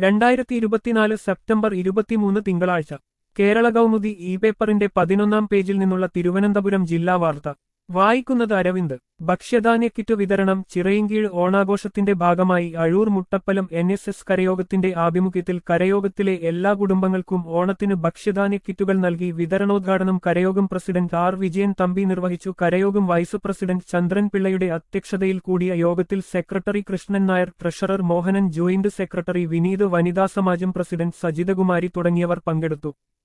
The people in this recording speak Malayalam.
രണ്ടായിരത്തി ഇരുപത്തിനാല് സെപ്റ്റംബർ ഇരുപത്തിമൂന്ന് തിങ്കളാഴ്ച കേരള കൗമുദി ഇ പേപ്പറിന്റെ പതിനൊന്നാം പേജിൽ നിന്നുള്ള തിരുവനന്തപുരം ജില്ലാ വാർത്ത വായിക്കുന്നത് അരവിന്ദ് ഭക്ഷ്യധാന്യ കിറ്റ് വിതരണം ചിറയിൻകീഴ് ഓണാഘോഷത്തിന്റെ ഭാഗമായി Azhoor Muttappalam N S S കരയോഗത്തിന്റെ ആഭിമുഖ്യത്തിൽ കരയോഗത്തിലെ എല്ലാ കുടുംബങ്ങൾക്കും ഓണത്തിന് ഭക്ഷ്യധാന്യ കിറ്റുകൾ നൽകി വിതരണോദ്ഘാടനം കരയോഗം പ്രസിഡന്റ് ആർ വിജയൻ തമ്പി നിർവഹിച്ചു കരയോഗം വൈസ് പ്രസിഡന്റ് ചന്ദ്രൻ പിള്ളയുടെ അധ്യക്ഷതയിൽ കൂടിയ യോഗത്തിൽ secretary Krishnan Nair treasurer Mohanan joint secretary Vineeth വനിതാ സമാജം പ്രസിഡന്റ് സജിതകുമാരി തുടങ്ങിയവർ പങ്കെടുത്തു